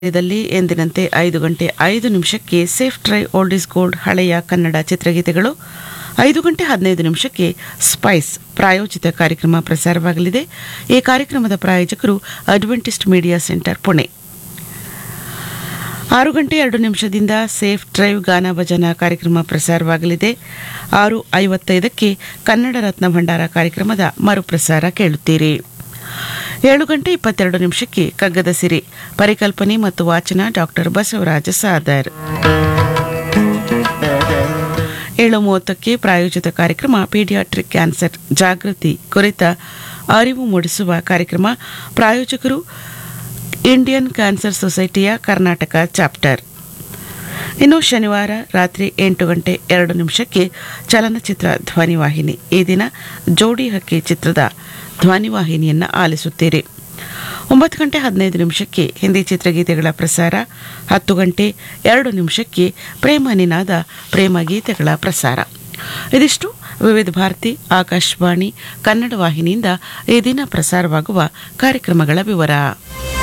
ದಲ್ಲಿ ಎಂದಿನಂತೆ ಐದು ಗಂಟೆ ಐದು ನಿಮಿಷಕ್ಕೆ ಸೇಫ್ ಟ್ರೈ ಓಲ್ಡ್ ಇಸ್ ಗೋಲ್ಡ್ ಹಳೆಯ ಕನ್ನಡ ಚಿತ್ರಗೀತೆಗಳು ಐದು ಗಂಟೆ ಹದಿನೈದು ನಿಮಿಷಕ್ಕೆ ಸ್ಪೈಸ್ ಪ್ರಾಯೋಜಿತ ಕಾರ್ಯಕ್ರಮ ಪ್ರಸಾರವಾಗಲಿದೆ ಈ ಕಾರ್ಯಕ್ರಮದ ಪ್ರಾಯೋಜಕರು ಅಡ್ವೆಂಟಿಸ್ಟ್ ಮೀಡಿಯಾ ಸೆಂಟರ್ ಪುಣೆ ಆರು ಗಂಟೆ ಎರಡು ನಿಮಿಷದಿಂದ ಸೇಫ್ ಡ್ರೈವ್ ಗಾನ ಭಜನ ಕಾರ್ಯಕ್ರಮ ಪ್ರಸಾರವಾಗಲಿದೆ ಆರು ಐವತ್ತೈದಕ್ಕೆ ಕನ್ನಡ ರತ್ನ ಭಂಡಾರ ಕಾರ್ಯಕ್ರಮದ ಮರುಪ್ರಸಾರ ಕೇಳುತ್ತೀರಿ ಏಳು ಗಂಟೆ ಇಪ್ಪತ್ತೆರಡು ನಿಮಿಷಕ್ಕೆ ಕಗ್ಗದ ಸಿರಿ ಪರಿಕಲ್ಪನೆ ಮತ್ತು ವಾಚನ ಡಾಕ್ಟರ್ ಬಸವರಾಜ ಸಾದರ್ ಏಳು ಮೂವತ್ತಕ್ಕೆ ಪ್ರಾಯೋಜಿತ ಕಾರ್ಯಕ್ರಮ ಪೀಡಿಯಾಟ್ರಿಕ್ ಕ್ಯಾನ್ಸರ್ ಜಾಗೃತಿ ಕುರಿತ ಅರಿವು ಮೂಡಿಸುವ ಕಾರ್ಯಕ್ರಮ ಪ್ರಾಯೋಜಕರು ಇಂಡಿಯನ್ ಕ್ಯಾನ್ಸರ್ ಸೊಸೈಟಿಯ ಕರ್ನಾಟಕ ಚಾಪ್ಟರ್ ಇನ್ನು ಶನಿವಾರ ರಾತ್ರಿ ಎಂಟು ಗಂಟೆ ಎರಡು ನಿಮಿಷಕ್ಕೆ ಚಲನಚಿತ್ರ ಧ್ವನಿವಾಹಿನಿ ಈ ದಿನ ಜೋಡಿ ಹಕ್ಕಿ ಚಿತ್ರದ ಧ್ವನಿವಾಹಿನಿಯನ್ನು ಆಲಿಸುತ್ತೀರಿ ಒಂಬತ್ತು ಗಂಟೆ ಹದಿನೈದು ನಿಮಿಷಕ್ಕೆ ಹಿಂದಿ ಚಿತ್ರಗೀತೆಗಳ ಪ್ರಸಾರ ಹತ್ತು ಗಂಟೆ ಎರಡು ನಿಮಿಷಕ್ಕೆ ಪ್ರೇಮ ನಿನಾದ ಪ್ರೇಮ ಗೀತೆಗಳ ಪ್ರಸಾರ ಇದಿಷ್ಟು ವಿವಿಧ ಭಾರತಿ ಆಕಾಶವಾಣಿ ಕನ್ನಡ ವಾಹಿನಿಯಿಂದ ಈ ದಿನ ಪ್ರಸಾರವಾಗುವ ಕಾರ್ಯಕ್ರಮಗಳ ವಿವರ